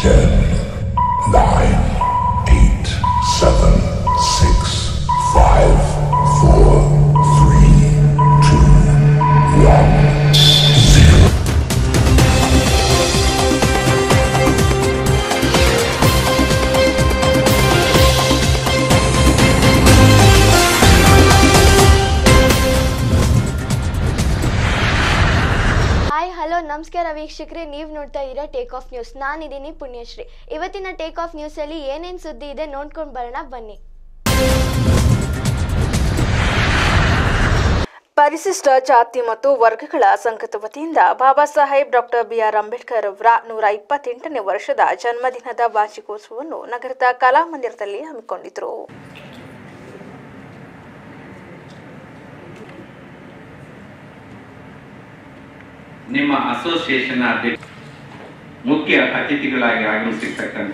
Ten, nine, eight, seven, six, five, four, three, two, one, zero. Hi hello ನಮಸ್ಕಾರ ವೀಕ್ಷಕರೇ ನೀವು ನೋಡ್ತಾ ಇದ್ದೀರಾ ಟೇಕ್ ಆಫ್ ನ್ಯೂಸ್ ನಾನಿದ್ದೀನಿ ಪುಣ್ಯಶ್ರೀ ಇವತ್ತಿನ ಟೇಕ್ ಆಫ್ ನ್ಯೂಸಲ್ಲಿ ಏನೇನು ಸುದ್ದಿ ಇದೆ ನೋಡ್ಕೊಂಡು ಬರೋಣ ಬನ್ನಿ ಪರಿಶಿಷ್ಟ ಜಾತಿ ಮತ್ತು ವರ್ಗಗಳ ಸಂಘದ ವತಿಯಿಂದ ಬಾಬಾ ಸಾಹೇಬ್ ಡಾಕ್ಟರ್ ಬಿಆರ್ ಅಂಬೇಡ್ಕರ್ ಅವರ ನೂರ ಇಪ್ಪತ್ತೆಂಟನೇ ವರ್ಷದ ಜನ್ಮದಿನದ ವಾರ್ಷಿಕೋತ್ಸವವನ್ನು ನಗರದ ಕಲಾಮಂದಿರದಲ್ಲಿ ಹಮ್ಮಿಕೊಂಡಿದ್ರು ನಿಮ್ಮ ಅಸೋಸಿಯೇಷನ್ ಅಧ್ಯಕ್ಷ ಮುಖ್ಯ ಅತಿಥಿಗಳಾಗಿ ಆಗಮಿಸಿರ್ತಕ್ಕಂಥ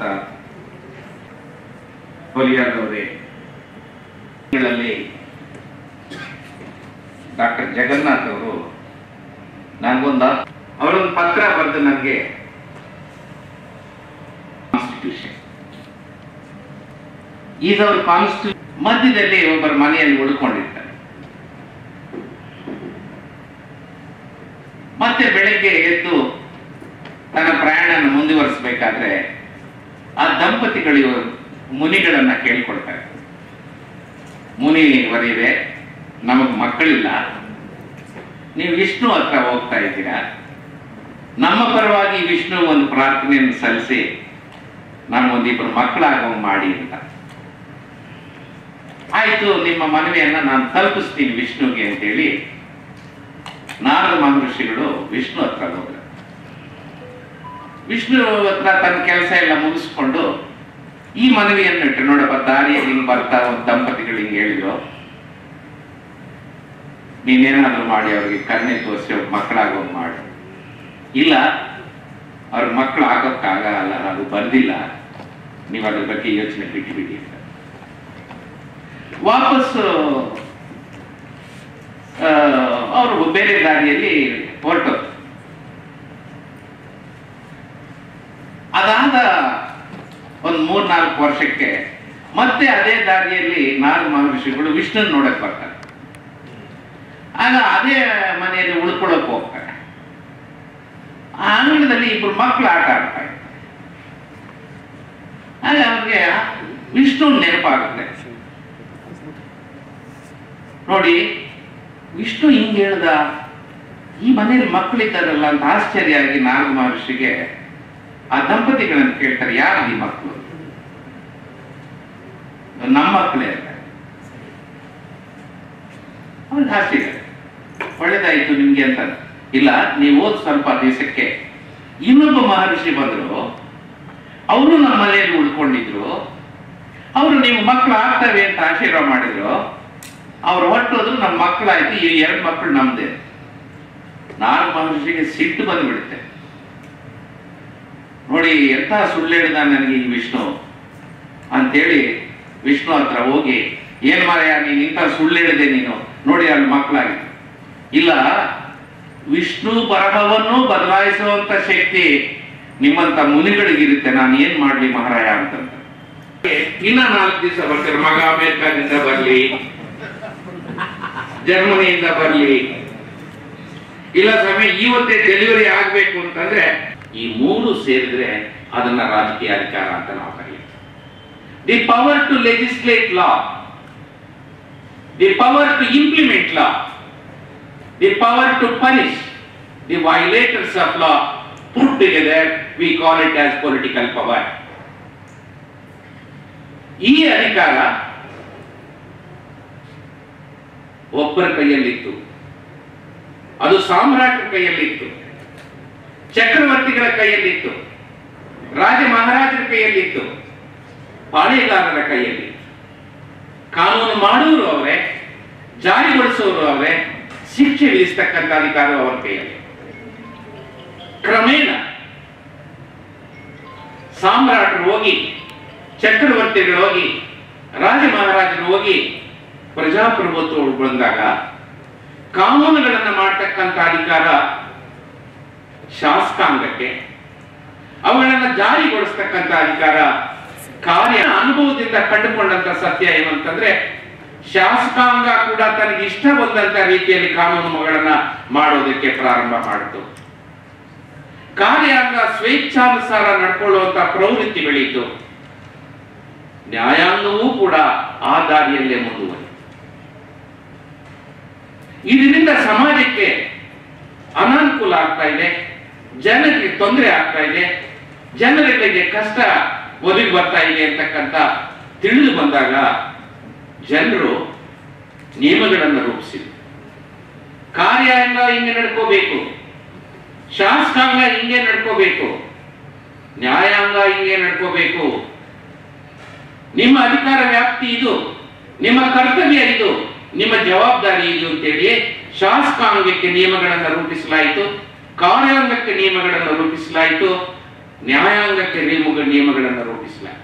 ಹೊಲಿಯಾದವರೇ ಗಳಲ್ಲಿ ಡಾಕ್ಟರ್ ಜಗನ್ನಾಥ್ ಅವರು ನನಗೊಂದು ಅವರೊಂದು ಪತ್ರ ಬರೆದು ನನಗೆ ಕಾನ್ಸ್ಟಿಟ್ಯೂಷನ್ ಈಗ ಅವರು ಕಾನ್ಸ್ಟಿಟ್ಯೂ ಮಧ್ಯದಲ್ಲಿ ಒಬ್ಬರ ಮನೆಯಲ್ಲಿ ಉಳ್ಕೊಂಡಿರ್ತಾರೆ ಮತ್ತೆ ಬೆಳಗ್ಗೆ ಎದ್ದು ತನ್ನ ಪ್ರಯಾಣನ ಮುಂದುವರಿಸಬೇಕಾದ್ರೆ ಆ ದಂಪತಿಗಳು ಇವರು ಮುನಿಗಳನ್ನ ಕೇಳ್ಕೊಳ್ತಾರೆ ಮುನಿ ವರಿದೆ ನಮಗ್ ಮಕ್ಕಳಿಲ್ಲ ನೀವು ವಿಷ್ಣು ಹತ್ರ ಹೋಗ್ತಾ ಇದ್ದೀರಾ ನಮ್ಮ ಪರವಾಗಿ ವಿಷ್ಣು ಒಂದು ಪ್ರಾರ್ಥನೆಯನ್ನು ಸಲ್ಲಿಸಿ ನಮಗೊಂದಿಬ್ರು ಮಕ್ಕಳಾಗೋ ಮಾಡಿ ಅಂತ ಆಯ್ತು ನಿಮ್ಮ ಮನವಿಯನ್ನ ನಾನು ತಲುಪಿಸ್ತೀನಿ ವಿಷ್ಣುಗೆ ಅಂತೇಳಿ ನಾರದ ಮಹರ್ಷಿಗಳು ವಿಷ್ಣು ಹತ್ರ ಹೋದ್ರು ವಿಷ್ಣು ಹತ್ರ ತನ್ನ ಕೆಲಸ ಎಲ್ಲ ಮುಗಿಸ್ಕೊಂಡು ಈ ಮನವಿಯನ್ನು ಇಟ್ಟು ನೋಡಪ್ಪ ದಾರಿಯಲ್ಲಿ ಹಿಂಗ್ ಬರ್ತಾ ಒಂದು ದಂಪತಿಗಳು ಹಿಂಗ್ ಹೇಳಿದ್ರು ನೀನೇನಾದ್ರೂ ಮಾಡಿ ಅವ್ರಿಗೆ ಕನ್ನೆ ತೋರಿಸಿ ಅವ್ರ ಮಕ್ಕಳಾಗೋ ಮಾಡು ಇಲ್ಲ ಅವ್ರ ಮಕ್ಕಳು ಆಗೋಕ್ಕಾಗಲ್ಲ ಅದು ಬಂದಿಲ್ಲ ನೀವು ಅದ್ರ ಬಗ್ಗೆ ಯೋಚನೆ ಬಿಟ್ಟು ಬಿಡಿ ಅಂತ ವಾಪಸ್ಸು ಅವರು ಬೇರೆ ದಾರಿಯಲ್ಲಿ ಹೊರಟೋದು ಅದಾದ ಒಂದು ಮೂರ್ನಾಲ್ಕು ವರ್ಷಕ್ಕೆ ಮತ್ತೆ ಅದೇ ದಾರಿಯಲ್ಲಿ ನಾಲ್ಕು ಮಹರ್ಷಿಗಳು ವಿಷ್ಣುನ್ ನೋಡಕ್ ಬರ್ತಾರೆ ಆಗ ಅದೇ ಮನೆಯಲ್ಲಿ ಉಳ್ಕೊಳಕ್ ಹೋಗ್ತಾರೆ ಆ ಅಂಗಳದಲ್ಲಿ ಇಬ್ರು ಮಕ್ಕಳು ಆಟ ಆಡ್ತಾ ಇರ್ತಾರೆ ಆಗ ಅವ್ರಿಗೆ ವಿಷ್ಣು ನೆನಪಾಗುತ್ತೆ ನೋಡಿ ವಿಷ್ಣು ಹಿಂಗ್ ಹೇಳ್ದ ಈ ಮನೇಲಿ ಮಕ್ಕಳಿದ್ದಾರಲ್ಲ ಅಂತ ಆಶ್ಚರ್ಯ ಆಗಿ ನಾಲ್ಕು ಮಹರ್ಷಿಗೆ ಆ ದಂಪತಿಗಳನ್ನು ಕೇಳ್ತಾರೆ ಯಾರು ಈ ಮಕ್ಕಳು ನಮ್ಮ ಮಕ್ಕಳೇ ಅಂತ ಅವ್ರಿಗೆ ಆಶ್ಚರ್ಯ ಒಳ್ಳೇದಾಯ್ತು ನಿಮ್ಗೆ ಅಂತ ಇಲ್ಲ ನೀವು ಓದ್ ಸ್ವಲ್ಪ ದಿವಸಕ್ಕೆ ಇನ್ನೊಬ್ಬ ಮಹರ್ಷಿ ಬಂದ್ರು ಅವರು ನಮ್ಮ ಮನೆಯಲ್ಲಿ ಉಳ್ಕೊಂಡಿದ್ರು ಅವರು ನೀವು ಮಕ್ಕಳು ಆಗ್ತವೆ ಅಂತ ಆಶೀರ್ವಾದ ಮಾಡಿದ್ರು ಅವ್ರು ಹೊರಟೋದ್ರು ನಮ್ಮ ಮಕ್ಕಳಾಯ್ತು ಈ ಎರಡು ಮಕ್ಕಳು ನಮ್ದೇ ನಾಲ್ಕು ಮಹರ್ಷಿಗೆ ಸಿಟ್ಟು ಬಂದ್ಬಿಡುತ್ತೆ ನೋಡಿ ಎಂತ ಸುಳ್ಳು ಹೇಳಿದ ನನಗೆ ಈ ವಿಷ್ಣು ಅಂತೇಳಿ ವಿಷ್ಣು ಹತ್ರ ಹೋಗಿ ಏನ್ ಮಾರಾಯ ನೀನ್ ಇಂಥ ಸುಳ್ಳು ಹೇಳಿದೆ ನೀನು ನೋಡಿ ಅಲ್ಲಿ ಮಕ್ಕಳಾಗಿತ್ತು ಇಲ್ಲ ವಿಷ್ಣು ಬರಹವನ್ನು ಬದಲಾಯಿಸುವಂತ ಶಕ್ತಿ ನಿಮ್ಮಂತ ಮುನಿಗಳಿಗಿರುತ್ತೆ ನಾನು ಏನ್ ಮಾಡ್ಲಿ ಮಹಾರಾಯ ಅಂತಂತ ಇನ್ನ ನಾಲ್ಕು ದಿವಸ ಬರ್ತಾರೆ ಮಗ ಅಮೆರಿಕಾದಿಂದ ಬರ್ಲಿ ಜರ್ಮನಿಯಿಂದ ಬರ್ಲಿ ಇಲ್ಲ ಸ್ವಾಮಿ ಇವತ್ತೇ ಡೆಲಿವರಿ ಆಗ್ಬೇಕು ಅಂತಂದ್ರೆ ಈ ಮೂರು ಸೇರಿದ್ರೆ ಅದನ್ನ ರಾಜಕೀಯ ಅಧಿಕಾರ ಅಂತ ನಾವು ಕರೀತೀವಿ the power to legislate law the power to implement law the power to punish the violators of law put together we call it as political power ಈ ಅಧಿಕಾರ ಒಬ್ಬರ ಕೈಯಲ್ಲಿತ್ತು ಅದು ಸಾಮ್ರಾಟರ ಕೈಯಲ್ಲಿತ್ತು ಚಕ್ರವರ್ತಿಗಳ ಕೈಯಲ್ಲಿತ್ತು ರಾಜ ಮಹಾರಾಜರ ಕೈಯಲ್ಲಿತ್ತು ಪಾಳೆಗಾರರ ಕೈಯಲ್ಲಿ ಕಾನೂನು ಮಾಡುವರು ಅವರೇ ಜಾರಿಗೊಳಿಸುವವರು ಅವರೇ ಶಿಕ್ಷೆ ವಿಧಿಸ್ತಕ್ಕಂಥ ಅಧಿಕಾರ ಅವರ ಕೈಯಲ್ಲಿ ಕ್ರಮೇಣ ಸಾಮ್ರಾಟರು ಹೋಗಿ ಚಕ್ರವರ್ತಿಗಳು ಹೋಗಿ ರಾಜ ಮಹಾರಾಜರು ಹೋಗಿ ಪ್ರಜಾಪ್ರಭುತ್ವ ಬಂದಾಗ ಕಾನೂನುಗಳನ್ನು ಮಾಡ್ತಕ್ಕಂಥ ಅಧಿಕಾರ ಶಾಸಕಾಂಗಕ್ಕೆ ಅವುಗಳನ್ನು ಜಾರಿಗೊಳಿಸ್ತಕ್ಕಂಥ ಮಾಡಿಸ್ತಕ್ಕಂಥ ಅಧಿಕಾರ ಕಾರ್ಯ ಅನುಭವದಿಂದ ಕಂಡುಕೊಂಡಂತ ಸತ್ಯ ಏನು ಅಂತಂದ್ರೆ ಶಾಸಕಾಂಗ ಕೂಡ ತನಗೆ ಇಷ್ಟ ಬಂದಂತ ರೀತಿಯಲ್ಲಿ ಕಾನೂನುಗಳನ್ನ ಮಾಡೋದಕ್ಕೆ ಪ್ರಾರಂಭ ಮಾಡಿತು ಕಾರ್ಯಾಂಗ ಸ್ವೇಚ್ಛಾನುಸಾರ ನಡ್ಕೊಳ್ಳುವಂತ ಪ್ರವೃತ್ತಿ ಬೆಳೀತು ನ್ಯಾಯಾಂಗವೂ ಕೂಡ ಆ ದಾರಿಯಲ್ಲೇ ಮುಂದುವರಿ ಇದರಿಂದ ಸಮಾಜಕ್ಕೆ ಅನಾನುಕೂಲ ಆಗ್ತಾ ಇದೆ ಜನರಿಗೆ ತೊಂದರೆ ಆಗ್ತಾ ಇದೆ ಜನರಿಗೆ ಕಷ್ಟ ಒದಗಿ ಬರ್ತಾ ಇದೆ ಅಂತಕ್ಕಂಥ ತಿಳಿದು ಬಂದಾಗ ಜನರು ನಿಯಮಗಳನ್ನು ರೂಪಿಸಿದ್ರು ಕಾರ್ಯಾಂಗ ಹಿಂಗೆ ನಡ್ಕೋಬೇಕು ಶಾಸಕಾಂಗ ಹಿಂಗೆ ನಡ್ಕೋಬೇಕು ನ್ಯಾಯಾಂಗ ಹಿಂಗೆ ನಡ್ಕೋಬೇಕು ನಿಮ್ಮ ಅಧಿಕಾರ ವ್ಯಾಪ್ತಿ ಇದು ನಿಮ್ಮ ಕರ್ತವ್ಯ ಇದು ನಿಮ್ಮ ಜವಾಬ್ದಾರಿ ಇದು ಅಂತೇಳಿ ಶಾಸಕಾಂಗಕ್ಕೆ ನಿಯಮಗಳನ್ನು ರೂಪಿಸಲಾಯಿತು ಕಾರ್ಯಾಂಗಕ್ಕೆ ನಿಯಮಗಳನ್ನು ರೂಪಿಸಲಾಯಿತು ನ್ಯಾಯಾಂಗಕ್ಕೆ ನಿಯಮ ನಿಯಮಗಳನ್ನು ರೂಪಿಸಲಾಯಿತು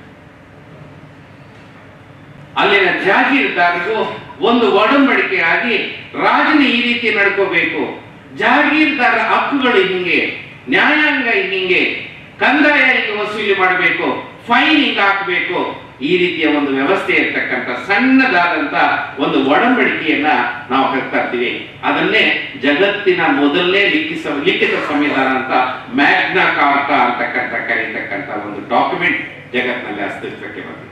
ಅಲ್ಲಿನ ಜಾಗೀರ್ದಾರರು ಒಂದು ಒಡಂಬಡಿಕೆ ಆಗಿ ರಾಜನ ಈ ರೀತಿ ನಡ್ಕೋಬೇಕು ಜಾಗೀರ್ದಾರ ಹಕ್ಕುಗಳು ಹಿಂಗೆ ನ್ಯಾಯಾಂಗ ಹಿಂಗೆ ಕಂದಾಯ ಹಿಂಗೆ ವಸೂಲಿ ಮಾಡಬೇಕು ಫೈನ್ ಹಿಂಗೆ ಹಾಕಬೇಕು ಈ ರೀತಿಯ ಒಂದು ವ್ಯವಸ್ಥೆ ಇರ್ತಕ್ಕಂಥ ಸಣ್ಣದಾದಂತ ಒಂದು ಒಡಂಬಡಿಕೆಯನ್ನ ನಾವು ಹೇಳ್ತಾ ಇರ್ತೀವಿ ಅದನ್ನೇ ಜಗತ್ತಿನ ಮೊದಲನೇ ಲಿಖಿತ ಲಿಖಿತ ಸಂವಿಧಾನ ಅಂತ ಮ್ಯಾಗ್ನಾ ಕಾರ್ಟಾ ಅಂತಕ್ಕಂಥ ಕರೀತಕ್ಕಂಥ ಒಂದು ಡಾಕ್ಯುಮೆಂಟ್ ಜಗತ್ತಿನಲ್ಲಿ ಅಸ್ತಿತ್ವಕ್ಕೆ ಬಂದಿದೆ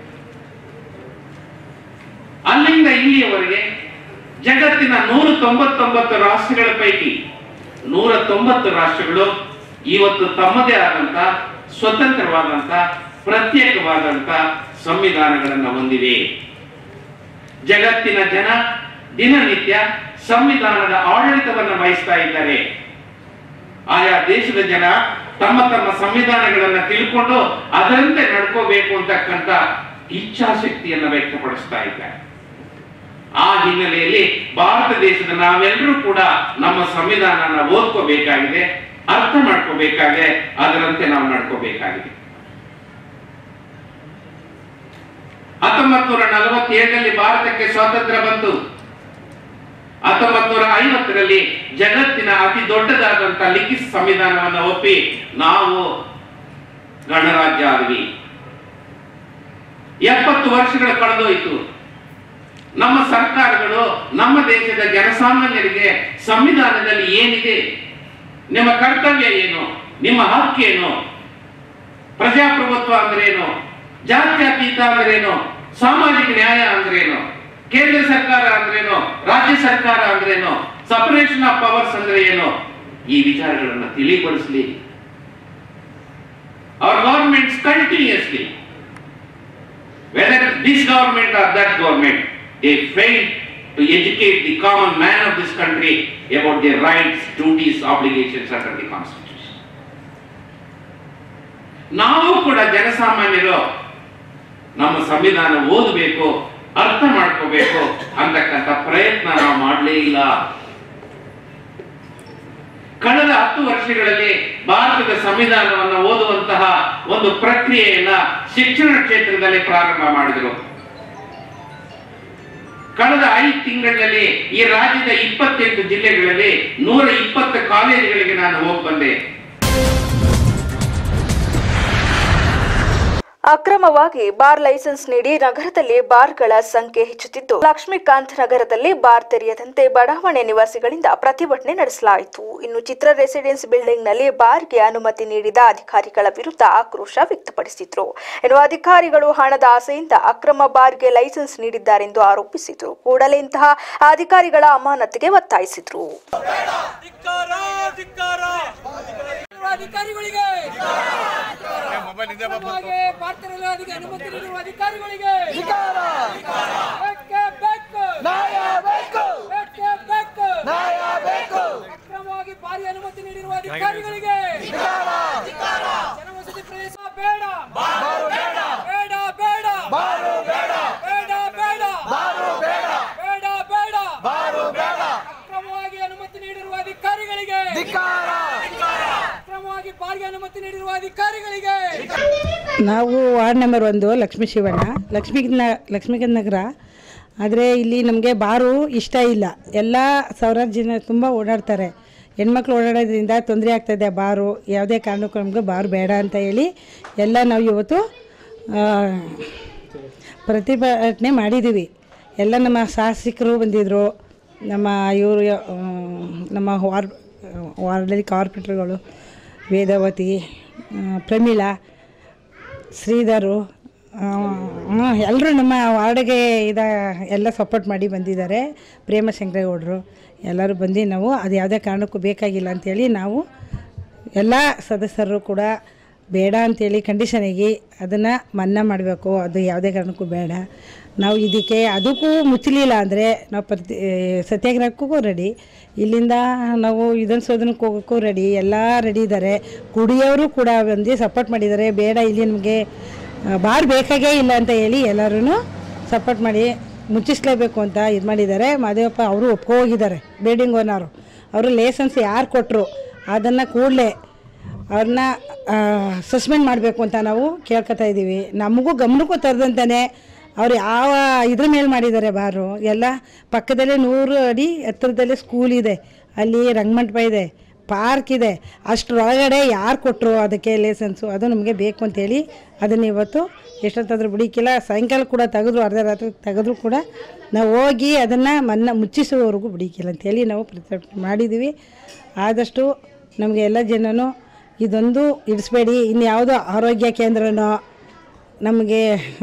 ಅಲ್ಲಿಂದ ಇಲ್ಲಿಯವರೆಗೆ ಜಗತ್ತಿನ ನೂರ ತೊಂಬತ್ತೊಂಬತ್ತು ರಾಷ್ಟ್ರಗಳ ಪೈಕಿ ನೂರ ತೊಂಬತ್ತು ರಾಷ್ಟ್ರಗಳು ಇವತ್ತು ತಮ್ಮದೇ ಆದಂತ ಸ್ವತಂತ್ರವಾದಂತ ಪ್ರತ್ಯೇಕವಾದಂತ ಸಂವಿಧಾನಗಳನ್ನು ಹೊಂದಿವೆ ಜಗತ್ತಿನ ಜನ ದಿನನಿತ್ಯ ಸಂವಿಧಾನದ ಆಡಳಿತವನ್ನು ವಹಿಸ್ತಾ ಇದ್ದಾರೆ ಆಯಾ ದೇಶದ ಜನ ತಮ್ಮ ತಮ್ಮ ಸಂವಿಧಾನಗಳನ್ನ ತಿಳ್ಕೊಂಡು ಅದರಂತೆ ನಡ್ಕೋಬೇಕು ಅಂತಕ್ಕಂಥ ಇಚ್ಛಾಶಕ್ತಿಯನ್ನ ವ್ಯಕ್ತಪಡಿಸ್ತಾ ಇದ್ದಾರೆ ಆ ಹಿನ್ನೆಲೆಯಲ್ಲಿ ಭಾರತ ದೇಶದ ನಾವೆಲ್ಲರೂ ಕೂಡ ನಮ್ಮ ಸಂವಿಧಾನನ ಓದ್ಕೋಬೇಕಾಗಿದೆ ಅರ್ಥ ಮಾಡ್ಕೋಬೇಕಾಗಿದೆ ಅದರಂತೆ ನಾವು ನಡ್ಕೋಬೇಕಾಗಿದೆ ಹತ್ತೊಂಬತ್ ನೂರ ನಲವತ್ತೇಳರಲ್ಲಿ ಭಾರತಕ್ಕೆ ಸ್ವಾತಂತ್ರ್ಯ ಬಂತು ಹತ್ತೊಂಬತ್ ನೂರ ಐವತ್ತರಲ್ಲಿ ಜಗತ್ತಿನ ಅತಿ ದೊಡ್ಡದಾದಂತಹ ಲಿಖಿತ ಸಂವಿಧಾನವನ್ನು ಒಪ್ಪಿ ನಾವು ಗಣರಾಜ್ಯ ಆದ್ವಿ ಎಪ್ಪತ್ತು ವರ್ಷಗಳ ಕಳೆದೋಯ್ತು ನಮ್ಮ ಸರ್ಕಾರಗಳು ನಮ್ಮ ದೇಶದ ಜನಸಾಮಾನ್ಯರಿಗೆ ಸಂವಿಧಾನದಲ್ಲಿ ಏನಿದೆ ನಿಮ್ಮ ಕರ್ತವ್ಯ ಏನು ನಿಮ್ಮ ಹಕ್ಕೇನು ಪ್ರಜಾಪ್ರಭುತ್ವ ಅಂದ್ರೇನು ಜಾತ್ಯತೀತ ಅಂದ್ರೇನು ಸಾಮಾಜಿಕ ನ್ಯಾಯ ಅಂದ್ರೇನು ಕೇಂದ್ರ ಸರ್ಕಾರ ಅಂದ್ರೇನು ರಾಜ್ಯ ಸರ್ಕಾರ ಅಂದ್ರೇನು ಸಪರೇಷನ್ ಆಫ್ ಪವರ್ಸ್ ಅಂದ್ರೆ ಏನು ಈ ವಿಚಾರಗಳನ್ನ ತಿಳಿಪಡಿಸಲಿ our governments continuously whether this government or that government they fail to educate the common man of this country about the rights duties obligations under the constitution ನಾವು ಕೂಡ ಜನಸಾಮಾನ್ಯರು ನಮ್ಮ ಸಂವಿಧಾನ ಓದಬೇಕು ಅರ್ಥ ಮಾಡ್ಕೋಬೇಕು ಅಂತಕ್ಕಂಥ ಪ್ರಯತ್ನ ನಾವು ಮಾಡಲೇ ಇಲ್ಲ ಕಳೆದ ಹತ್ತು ವರ್ಷಗಳಲ್ಲಿ ಭಾರತದ ಸಂವಿಧಾನವನ್ನು ಓದುವಂತಹ ಒಂದು ಪ್ರಕ್ರಿಯೆಯನ್ನ ಶಿಕ್ಷಣ ಕ್ಷೇತ್ರದಲ್ಲಿ ಪ್ರಾರಂಭ ಮಾಡಿದರು ಕಳೆದ ಐದು ತಿಂಗಳಲ್ಲಿ ಈ ರಾಜ್ಯದ ಇಪ್ಪತ್ತೆಂಟು ಜಿಲ್ಲೆಗಳಲ್ಲಿ ನೂರ ಇಪ್ಪತ್ತು ಕಾಲೇಜುಗಳಿಗೆ ನಾನು ಹೋಗಿ ಬಂದೆ ಅಕ್ರಮವಾಗಿ ಬಾರ್ ಲೈಸೆನ್ಸ್ ನೀಡಿ ನಗರದಲ್ಲಿ ಬಾರ್ಗಳ ಸಂಖ್ಯೆ ಹೆಚ್ಚುತ್ತಿದ್ದು ಲಕ್ಷ್ಮೀಕಾಂತ್ ನಗರದಲ್ಲಿ ಬಾರ್ ತೆರೆಯದಂತೆ ಬಡಾವಣೆ ನಿವಾಸಿಗಳಿಂದ ಪ್ರತಿಭಟನೆ ನಡೆಸಲಾಯಿತು ಇನ್ನು ಚಿತ್ರ ರೆಸಿಡೆನ್ಸ್ ಬಿಲ್ಡಿಂಗ್ನಲ್ಲಿ ಬಾರ್ಗೆ ಅನುಮತಿ ನೀಡಿದ ಅಧಿಕಾರಿಗಳ ವಿರುದ್ಧ ಆಕ್ರೋಶ ವ್ಯಕ್ತಪಡಿಸಿದ್ರು ಇನ್ನು ಅಧಿಕಾರಿಗಳು ಹಣದ ಆಸೆಯಿಂದ ಅಕ್ರಮ ಬಾರ್ಗೆ ಲೈಸೆನ್ಸ್ ನೀಡಿದ್ದಾರೆಂದು ಆರೋಪಿಸಿದ್ರು ಕೂಡಲೇ ಇಂತಹ ಅಧಿಕಾರಿಗಳ ಅಮಾನತಿಗೆ ಒತ್ತಾಯಿಸಿದ್ರು ಧಿಕ್ಕಾರ ಧಿಕ್ಕಾರ ಅಧಿಕಾರಿಗಳಿಗೆ ಹಾಗೆ ಭಾರತದಲ್ಲಿ ಅದಕ್ಕೆ ಅನುಮತಿ ನೀಡುವ ಅಧಿಕಾರಿಗಳಿಗೆ ಬೇಕೇ ಬೇಕು ಬೇಕೇ ಬೇಕು ಅಕ್ರಮವಾಗಿ ಭಾರಿ ಅನುಮತಿ ನೀಡಿರುವ ಅಧಿಕಾರಿಗಳಿಗೆ ಜನವಸತಿ ಪ್ರದೇಶ ಬೇಡ ಬೇಡ ಬೇಡ ಬೇಡ ಬೇಡ ಬೇಡ ಅಕ್ರಮವಾಗಿ ಅನುಮತಿ ನೀಡಿರುವ ಅಧಿಕಾರಿಗಳಿಗೆ ಅಕ್ರಮವಾಗಿ ಬಾರಿಗೆ ಅನುಮತಿ ನೀಡಿರುವ ಅಧಿಕಾರಿಗಳಿಗೆ ನಾವು ವಾರ್ಡ್ ನಂಬರ್ ಒಂದು ಲಕ್ಷ್ಮೀ ಶಿವಣ್ಣ ಲಕ್ಷ್ಮೀ ಲಕ್ಷ್ಮೀಕಾಂತ್ ನಗರ ಆದರೆ ಇಲ್ಲಿ ನಮಗೆ ಬಾರು ಇಷ್ಟ ಇಲ್ಲ ಎಲ್ಲ ಸಾವಿರಾರು ಜನ ತುಂಬ ಓಡಾಡ್ತಾರೆ ಹೆಣ್ಮಕ್ಳು ಓಡಾಡೋದ್ರಿಂದ ತೊಂದರೆ ಆಗ್ತಾಯಿದೆ ಬಾರು ಯಾವುದೇ ಕಾರಣಕ್ಕೂ ನಮಗೆ ಬಾರು ಬೇಡ ಅಂತ ಹೇಳಿ ಎಲ್ಲ ನಾವು ಇವತ್ತು ಆ, ಪ್ರತಿಭಟನೆ ಮಾಡಿದ್ದೀವಿ ಎಲ್ಲ ನಮ್ಮ ಶಾಸಕರು ಬಂದಿದ್ದರು ನಮ್ಮ ಇವರು ನಮ್ಮ ವಾರ್ ವಾರ್ಡಲ್ಲಿ ಕಾರ್ಪೊರೇಟರ್ಗಳು ವೇದಾವತಿ ಆ, ಪ್ರಮೀಳಾ ಶ್ರೀಧರು ಎಲ್ಲರೂ ನಮ್ಮ ವಾರ್ಡ್ಗೆ ಇದ ಎಲ್ಲ ಸಪೋರ್ಟ್ ಮಾಡಿ ಬಂದಿದ್ದಾರೆ ಪ್ರೇಮ ಶಂಕರೇಗೌಡರು ಎಲ್ಲರೂ ಬಂದು ನಾವು ಅದು ಯಾವುದೇ ಕಾರಣಕ್ಕೂ ಬೇಕಾಗಿಲ್ಲ ಅಂಥೇಳಿ ನಾವು ಎಲ್ಲ ಸದಸ್ಯರು ಕೂಡ ಬೇಡ ಅಂತೇಳಿ ಕಂಡೀಷನಿಗೆ ಅದನ್ನು ಮನ್ನಾ ಮಾಡಬೇಕು ಅದು ಯಾವುದೇ ಕಾರಣಕ್ಕೂ ಬೇಡ ನಾವು ಇದಕ್ಕೆ ಅದಕ್ಕೂ ಮುಚ್ಚಲಿಲ್ಲ ಅಂದರೆ ನಾವು ಪ್ರತಿ ಸತ್ಯಾಗ್ರಹಕ್ಕೂ ರೆಡಿ ಇಲ್ಲಿಂದ ನಾವು ವಿಧಾನಸೌಧಕ್ಕೆ ಹೋಗೋಕ್ಕೂ ರೆಡಿ ಎಲ್ಲ ರೆಡಿ ಇದ್ದಾರೆ ಕುಡಿಯೋರು ಕೂಡ ಬಂದು ಸಪೋರ್ಟ್ ಮಾಡಿದ್ದಾರೆ ಬೇಡ ಇಲ್ಲಿ ನಮಗೆ ಬಾರ್ ಬೇಕಾಗೇ ಇಲ್ಲ ಅಂತ ಹೇಳಿ ಎಲ್ಲರೂ ಸಪೋರ್ಟ್ ಮಾಡಿ ಮುಚ್ಚಿಸ್ಲೇಬೇಕು ಅಂತ ಇದು ಮಾಡಿದ್ದಾರೆ ಮಾದೇವಪ್ಪ ಅವರು ಒಪ್ಕೊ ಹೋಗಿದ್ದಾರೆ ಬಿಲ್ಡಿಂಗ್ ಓನರು ಅವರು ಲೈಸೆನ್ಸ್ ಯಾರು ಕೊಟ್ಟರು ಅದನ್ನು ಕೂಡಲೇ ಅವ್ರನ್ನ ಸಸ್ಪೆಂಡ್ ಮಾಡಬೇಕು ಅಂತ ನಾವು ಕೇಳ್ಕೊತಾ ಇದ್ದೀವಿ ನಮಗೂ ಗಮನಕ್ಕೂ ತರದಂತಾನೆ ಅವ್ರು ಯಾವ ಇದ್ರ ಮೇಲೆ ಮಾಡಿದ್ದಾರೆ ಬಾರು ಎಲ್ಲ ಪಕ್ಕದಲ್ಲೇ ನೂರು ಅಡಿ ಹತ್ತಿರದಲ್ಲೇ ಸ್ಕೂಲ್ ಇದೆ ಅಲ್ಲಿ ರಂಗಮಂಟಪ ಇದೆ ಪಾರ್ಕ್ ಇದೆ ಅಷ್ಟರೊಳಗಡೆ ಯಾರು ಕೊಟ್ಟರು ಅದಕ್ಕೆ ಲೈಸೆನ್ಸು ಅದು ನಮಗೆ ಬೇಕು ಅಂತೇಳಿ ಅದನ್ನು ಇವತ್ತು ಎಷ್ಟೊತ್ತಾದರೂ ಬಿಡಿಕ್ಕಿಲ್ಲ ಸಾಯಂಕಾಲ ಕೂಡ ತೆಗೆದ್ರು ಅರ್ಧ ರಾತ್ರಿ ತೆಗೆದ್ರು ಕೂಡ ನಾವು ಹೋಗಿ ಅದನ್ನು ಮನ್ನ ಮುಚ್ಚಿಸುವವರೆಗೂ ಬಿಡಿಕ್ಕಿಲ್ಲ ಅಂತೇಳಿ ನಾವು ಪ್ರತಿಭಟನೆ ಮಾಡಿದ್ದೀವಿ ಆದಷ್ಟು ನಮಗೆ ಎಲ್ಲ ಜನನೂ ಇದೊಂದು ಇಡಿಸ್ಬೇಡಿ ಇನ್ನು ಯಾವುದೋ ಆರೋಗ್ಯ ಕೇಂದ್ರನೋ ನಮಗೆ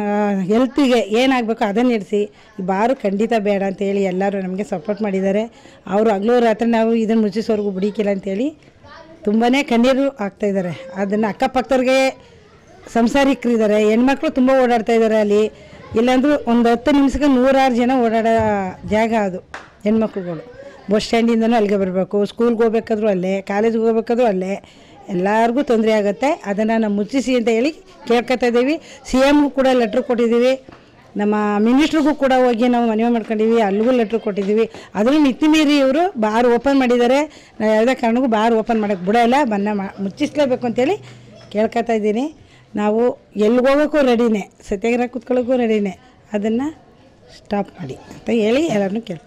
ಹೆಲ್ತಿಗೆ ಏನಾಗಬೇಕು ಅದನ್ನು ಇಡಿಸಿ ಈ ಬಾರು ಖಂಡಿತ ಬೇಡ ಅಂತೇಳಿ ಎಲ್ಲರೂ ನಮಗೆ ಸಪೋರ್ಟ್ ಮಾಡಿದ್ದಾರೆ ಅವರು ಹಗಲು ರಾತ್ರಿ ನಾವು ಇದನ್ನು ಮುಚ್ಚಿಸೋರ್ಗು ಬಿಡಿಕಿಲ್ಲ ಅಂತೇಳಿ ತುಂಬಾ ಕಣ್ಣೀರು ಆಗ್ತಾಯಿದ್ದಾರೆ ಅದನ್ನು ಅಕ್ಕಪಕ್ಕದವ್ರಿಗೆ ಸಂಸಾರಿಕರಿದ್ದಾರೆ ಹೆಣ್ಮಕ್ಳು ತುಂಬ ಓಡಾಡ್ತಾ ಇದ್ದಾರೆ ಅಲ್ಲಿ ಇಲ್ಲಾಂದ್ರೂ ಒಂದು ಹತ್ತು ನಿಮಿಷಕ್ಕೆ ನೂರಾರು ಜನ ಓಡಾಡೋ ಜಾಗ ಅದು ಹೆಣ್ಮಕ್ಳುಗಳು ಬಸ್ ಸ್ಟ್ಯಾಂಡಿಂದನೂ ಅಲ್ಲಿಗೆ ಬರಬೇಕು ಸ್ಕೂಲ್ಗೆ ಹೋಗ್ಬೇಕಾದ್ರೂ ಅಲ್ಲೇ ಕಾಲೇಜ್ಗೆ ಹೋಗ್ಬೇಕಾದ್ರೂ ಅಲ್ಲೇ ಎಲ್ಲರಿಗೂ ತೊಂದರೆ ಆಗುತ್ತೆ ಅದನ್ನು ನಾವು ಮುಚ್ಚಿಸಿ ಅಂತ ಹೇಳಿ ಕೇಳ್ಕೊತಾ ಇದ್ದೀವಿ ಸಿ ಎಮ್ಗೂ ಕೂಡ ಲೆಟ್ರ್ ಕೊಟ್ಟಿದ್ದೀವಿ ನಮ್ಮ ಮಿನಿಸ್ಟ್ರಿಗೂ ಕೂಡ ಹೋಗಿ ನಾವು ಮನವಿ ಮಾಡ್ಕೊಂಡಿವಿ ಅಲ್ಲಿಗೂ ಲೆಟ್ರ್ ಕೊಟ್ಟಿದ್ದೀವಿ ಅದನ್ನು ಮಿತಿ ಮೀರಿ ಇವರು ಬಾರ್ ಓಪನ್ ಮಾಡಿದ್ದಾರೆ ನಾವು ಯಾವುದೇ ಕಾರಣಕ್ಕೂ ಬಾರ್ ಓಪನ್ ಮಾಡೋಕ್ಕೆ ಬಿಡೋಲ್ಲ ಬನ್ನ ಮಾ ಮುಚ್ಚಿಸ್ಲೇಬೇಕು ಅಂತೇಳಿ ಕೇಳ್ಕೊತಾ ಇದ್ದೀನಿ ನಾವು ಎಲ್ಲಿಗೆ ಹೋಗೋಕ್ಕೂ ರೆಡಿನೇ ಸತ್ಯಾಗ್ರಹ ಕೂತ್ಕೊಳ್ಳೋಕ್ಕೂ ರೆಡಿನೇ ಅದನ್ನು ಸ್ಟಾಪ್ ಮಾಡಿ ಅಂತ ಹೇಳಿ ಎಲ್ಲರನ್ನೂ ಕೇಳಿ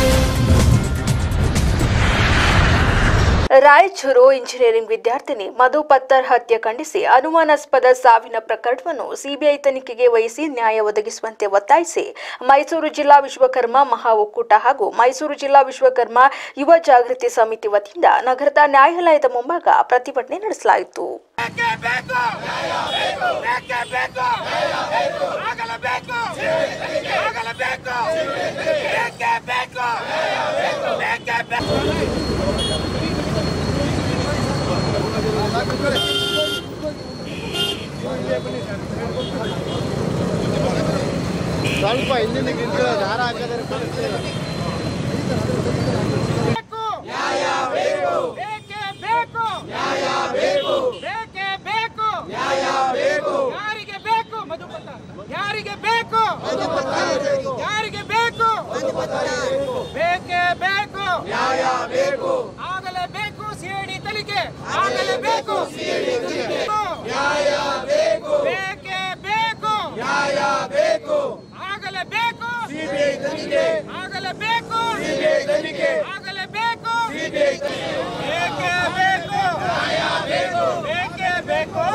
ರಾಯಚೂರು ಇಂಜಿನಿಯರಿಂಗ್ ವಿದ್ಯಾರ್ಥಿನಿ ಮಧು ಪತ್ತರ್ ಹತ್ಯೆ ಖಂಡಿಸಿ ಅನುಮಾನಾಸ್ಪದ ಸಾವಿನ ಪ್ರಕರಣವನ್ನು ಸಿಬಿಐ ತನಿಖೆಗೆ ವಹಿಸಿ ನ್ಯಾಯ ಒದಗಿಸುವಂತೆ ಒತ್ತಾಯಿಸಿ ಮೈಸೂರು ಜಿಲ್ಲಾ ವಿಶ್ವಕರ್ಮ ಮಹಾ ಒಕ್ಕೂಟ ಹಾಗೂ ಮೈಸೂರು ಜಿಲ್ಲಾ ವಿಶ್ವಕರ್ಮ ಯುವ ಜಾಗೃತಿ ಸಮಿತಿ ವತಿಯಿಂದ ನಗರದ ನ್ಯಾಯಾಲಯದ ಮುಂಭಾಗ ಪ್ರತಿಭಟನೆ ನಡೆಸಲಾಯಿತು ಬೇಕೇ ಬೇಕು ಬೇಕೇ ಬೇಕು ಆಗಲೇಬೇಕು ಆಗಲೇಬೇಕು ಬೇಕೇ ಬೇಕು ಬೇಕೇ ಬೇಕು ಸ್ವಲ್ಪ ಇಲ್ಲಿಂದ ಗಿಡ ದಾರ ಹಾಕಿದ್ರೆ ಕಾಣಿಸ್ತಿಲ್ಲ ಬೇಕೇ ಬೇಕು ಬೇಕೇ ಬೇಕು ಯಾರಿಗೆ ಬೇಕು ಮಧುಪತ ಯಾರಿಗೆ ಬೇಕು ಯಾರಿಗೆ ಬೇಕು ಬೇಕೇ ಬೇಕು ಆಗಲೇಬೇಕು ಸಿಐಡಿ ತನಿಖೆ ಆಗಲೇಬೇಕು ಬೇಕೇ ಬೇಕು ಆಗಲೇಬೇಕು ಆಗಲೇಬೇಕು ಆಗಲೇಬೇಕು ಬೇಕೇ ಬೇಕು ಬೇಕೇ ಬೇಕು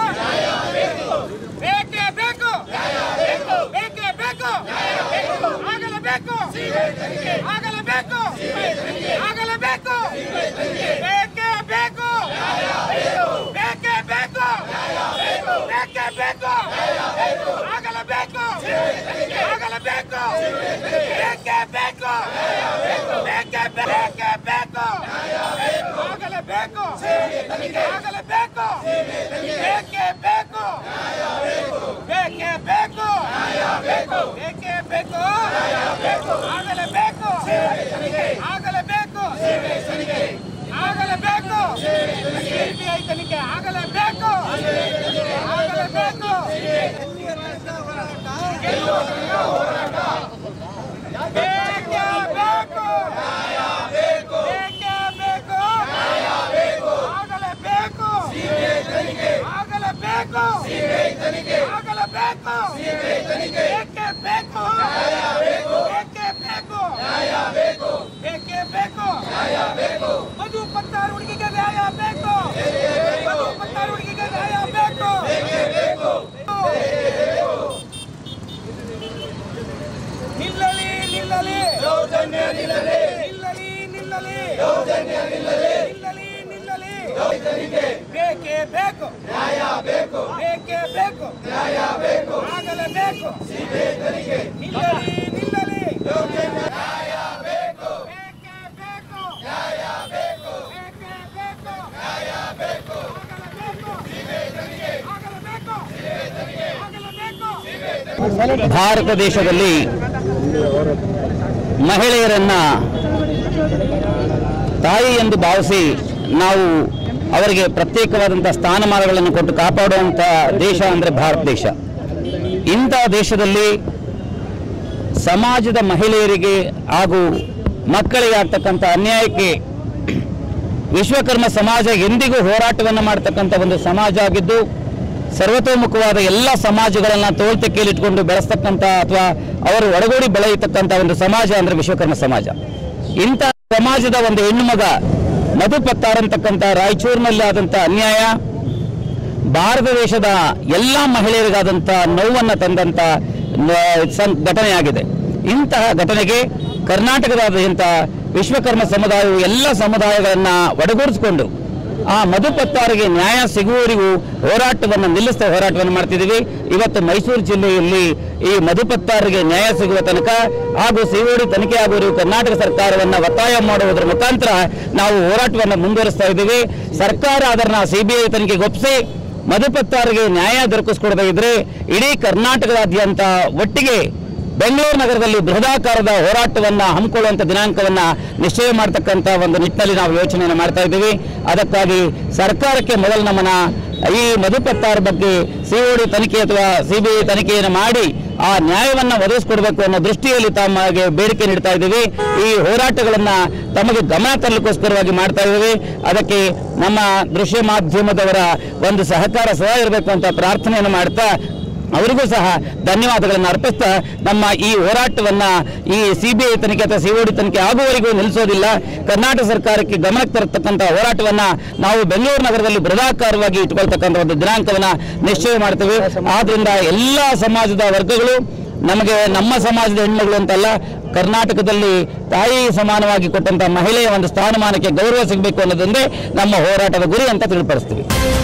ಬೇಕೇ ಬೇಕು ಬೇಕೇ ಬೇಕು ಆಗಲೇಬೇಕು ಆಗಲೇಬೇಕು ಆಗಲೇಬೇಕು ಬೇಕೇ ಬೇಕು ಬೇಕೇ ಬೇಕು ಬೇಕೇ ಬೇಕು ಆಗಲೇಬೇಕು ಆಗಲೇಬೇಕು ಬೇಕೇ ಬೇಕು ಬೇಕೇ ಬೇಕೇ ಬೇಕು ಆಗಲೇಬೇಕು ಆಗಲೇಬೇಕು ಬೇಕೇ ಬೇಕು ಬೇಕೇ ಬೇಕು ಬೇಕೇ ಬೇಕು ಆಗಲೇಬೇಕು ಆಗಲೇಬೇಕು ಆಗಲೇಬೇಕು ಸಿಬಿಐ ತನಿಖೆ ಆಗಲೇಬೇಕು ಆಗಲೇಬೇಕು ಬೇಕೇ ಬೇಕು ಬೇಕೇ ಬೇಕು ಆಗಲೇಬೇಕು ಆಗಲೇಬೇಕು ಆಗಲೇಬೇಕು ಬೇಕೇ ಬೇಕು ಬೇಕೇ ಬೇಕು ಬೇಕೇ ಬೇಕು ಮಧು ಪತ್ರ ಪಟ್ಟಾರ ಹುಡುಗಿಗೆ ನ್ಯಾಯ ಬೇಕು ಮಧು ಪಟ್ಟಾರ ಹುಡುಗಿಗೆ ನ್ಯಾಯ ಬೇಕು ನಿಲ್ಲಲಿ ನಿಲ್ಲಲಿ ದೌರ್ಜನ್ಯ ನಿಲ್ಲಲಿ ನಿಲ್ಲಲಿ ನಿಲ್ಲಲಿ ದೌರ್ಜನ್ಯ ನಿಲ್ಲಲಿ ನಿಲ್ಲಲಿ ನಿಲ್ಲಲಿ ಬೇಕೇ ಬೇಕು ನ್ಯಾಯ ಬೇಕು ಬೇಕೇ ಬೇಕು ನ್ಯಾಯ ಬೇಕು ಆಗಲೇಬೇಕು ನಿಲ್ಲಲಿ ನಿಲ್ಲಲಿ ನ್ಯಾಯ ಬೇಕು ಬೇಕೇ ಬೇಕು ನ್ಯಾಯ ಬೇಕು ಬೇಕೇ ಬೇಕು ನ್ಯಾಯ ಬೇಕು ಆಗಲೇಬೇಕು ಆಗಲೇಬೇಕು ಆಗಲೇಬೇಕು ಭಾರತ ದೇಶದಲ್ಲಿ ಮಹಿಳೆಯರನ್ನ ತಾಯಿ ಎಂದು ಭಾವಿಸಿ ನಾವು ಅವರಿಗೆ ಪ್ರತ್ಯೇಕವಾದಂಥ ಸ್ಥಾನಮಾನಗಳನ್ನು ಕೊಟ್ಟು ಕಾಪಾಡುವಂಥ ದೇಶ ಅಂದರೆ ಭಾರತ ದೇಶ ಇಂಥ ದೇಶದಲ್ಲಿ ಸಮಾಜದ ಮಹಿಳೆಯರಿಗೆ ಹಾಗೂ ಮಕ್ಕಳಿಗೆ ಆಗ್ತಕ್ಕಂಥ ಅನ್ಯಾಯಕ್ಕೆ ವಿಶ್ವಕರ್ಮ ಸಮಾಜ ಎಂದಿಗೂ ಹೋರಾಟವನ್ನು ಮಾಡ್ತಕ್ಕಂಥ ಒಂದು ಸಮಾಜ ಆಗಿದ್ದು ಸರ್ವತೋಮುಖವಾದ ಎಲ್ಲ ಸಮಾಜಗಳನ್ನ ತೋಳ್ತೆಕೆಯಲ್ಲಿಟ್ಕೊಂಡು ಬೆಳೆಸ್ತಕ್ಕಂಥ ಅಥವಾ ಅವರು ಒಳಗೂಡಿ ಬೆಳೆಯತಕ್ಕಂಥ ಒಂದು ಸಮಾಜ ಅಂದ್ರೆ ವಿಶ್ವಕರ್ಮ ಸಮಾಜ ಇಂಥ ಸಮಾಜದ ಒಂದು ಹೆಣ್ಣು ಮಗ ಮಧು ಪತ್ತಾರ್ ಅಂತಕ್ಕಂಥ ರಾಯಚೂರಿನಲ್ಲಿ ಆದಂಥ ಅನ್ಯಾಯ ಭಾರತ ದೇಶದ ಎಲ್ಲ ಮಹಿಳೆಯರಿಗಾದಂಥ ನೋವನ್ನು ತಂದಂಥ ನ- ಸಂ- ಘಟನೆಯಾಗಿದೆ ಇಂತಹ ಘಟನೆಗೆ ಕರ್ನಾಟಕದಾದ್ಯಂತ ವಿಶ್ವಕರ್ಮ ಸಮುದಾಯವು ಎಲ್ಲ ಸಮುದಾಯಗಳನ್ನು ಒಡಗೂಡಿಸಿಕೊಂಡು ಆ ಮಧುಪತ್ತಾರಿಗೆ ನ್ಯಾಯ ಸಿಗುವವರೆಗೂ ಹೋರಾಟವನ್ನು ನಿಲ್ಲಿಸ್ತಾ ಹೋರಾಟವನ್ನು ಮಾಡ್ತಿದ್ದೀವಿ ಇವತ್ತು ಮೈಸೂರು ಜಿಲ್ಲೆಯಲ್ಲಿ ಈ ಮಧುಪತ್ತಾರಿಗೆ ನ್ಯಾಯ ಸಿಗುವ ತನಕ ಹಾಗೂ ಸಿಒಡಿ ತನಿಖೆ ಆಗುವವರೆಗೂ ಕರ್ನಾಟಕ ಸರ್ಕಾರವನ್ನು ಒತ್ತಾಯ ಮಾಡುವುದರ ಮುಖಾಂತರ ನಾವು ಹೋರಾಟವನ್ನು ಮುಂದುವರಿಸ್ತಾ ಇದ್ದೀವಿ ಸರ್ಕಾರ ಅದನ್ನ ಸಿಬಿಐ ತನಿಖೆಗೆ ಒಪ್ಪಿಸಿ ಮಧುಪತ್ತಾರಿಗೆ ನ್ಯಾಯ ದೊರಕಿಸ್ಕೊಡದೇ ಇದ್ರೆ ಇಡೀ ಕರ್ನಾಟಕದಾದ್ಯಂತ ಒಟ್ಟಿಗೆ ಬೆಂಗಳೂರು ನಗರದಲ್ಲಿ ಬೃಹದಾಕಾರದ ಹೋರಾಟವನ್ನ ಹಮ್ಮಿಕೊಳ್ಳುವಂತ ದಿನಾಂಕವನ್ನ ನಿಶ್ಚಯ ಮಾಡತಕ್ಕಂತ ಒಂದು ನಿಟ್ಟಿನಲ್ಲಿ ನಾವು ಯೋಚನೆಯನ್ನು ಮಾಡ್ತಾ ಇದ್ದೀವಿ ಅದಕ್ಕಾಗಿ ಸರ್ಕಾರಕ್ಕೆ ಮೊದಲು ನಮ್ಮನ್ನ ಈ ಮಧುಪತ್ತಾರ ಬಗ್ಗೆ ಸಿಒಡಿ ತನಿಖೆ ಅಥವಾ ಸಿಬಿಐ ತನಿಖೆಯನ್ನು ಮಾಡಿ ಆ ನ್ಯಾಯವನ್ನ ಒದಗಿಸ್ಕೊಡ್ಬೇಕು ಅನ್ನೋ ದೃಷ್ಟಿಯಲ್ಲಿ ತಮಗೆ ಬೇಡಿಕೆ ನೀಡ್ತಾ ಇದ್ದೀವಿ ಈ ಹೋರಾಟಗಳನ್ನ ತಮಗೆ ಗಮನ ತರಲಿಕ್ಕೋಸ್ಕರವಾಗಿ ಮಾಡ್ತಾ ಇದ್ದೀವಿ ಅದಕ್ಕೆ ನಮ್ಮ ದೃಶ್ಯ ಮಾಧ್ಯಮದವರ ಒಂದು ಸಹಕಾರ ಸಹ ಇರಬೇಕು ಅಂತ ಪ್ರಾರ್ಥನೆಯನ್ನು ಮಾಡ್ತಾ ಅವರಿಗೂ ಸಹ ಧನ್ಯವಾದಗಳನ್ನು ಅರ್ಪಿಸ್ತಾ ನಮ್ಮ ಈ ಹೋರಾಟವನ್ನ ಈ ಸಿಬಿಐ ತನಿಖೆ ಅಥವಾ ಸಿಒಡಿ ತನಿಖೆ ಆಗುವವರೆಗೂ ನಿಲ್ಲಿಸೋದಿಲ್ಲ ಕರ್ನಾಟಕ ಸರ್ಕಾರಕ್ಕೆ ಗಮನಕ್ಕೆ ತರತಕ್ಕಂಥ ಹೋರಾಟವನ್ನ ನಾವು ಬೆಂಗಳೂರು ನಗರದಲ್ಲಿ ಬೃಹದಾಕಾರವಾಗಿ ಇಟ್ಕೊಳ್ತಕ್ಕಂಥ ಒಂದು ದಿನಾಂಕವನ್ನ ನಿಶ್ಚಯ ಮಾಡ್ತೇವೆ ಆದ್ರಿಂದ ಎಲ್ಲ ಸಮಾಜದ ವರ್ಗಗಳು ನಮಗೆ ನಮ್ಮ ಸಮಾಜದ ಹೆಣ್ಮಗಳು ಅಂತಲ್ಲ ಕರ್ನಾಟಕದಲ್ಲಿ ತಾಯಿ ಸಮಾನವಾಗಿ ಕೊಟ್ಟಂತ ಮಹಿಳೆಯ ಒಂದು ಸ್ಥಾನಮಾನಕ್ಕೆ ಗೌರವ ಸಿಗಬೇಕು ಅನ್ನೋದೊಂದೇ ನಮ್ಮ ಹೋರಾಟದ ಗುರಿ ಅಂತ ತಿಳಿಪಡಿಸ್ತೀವಿ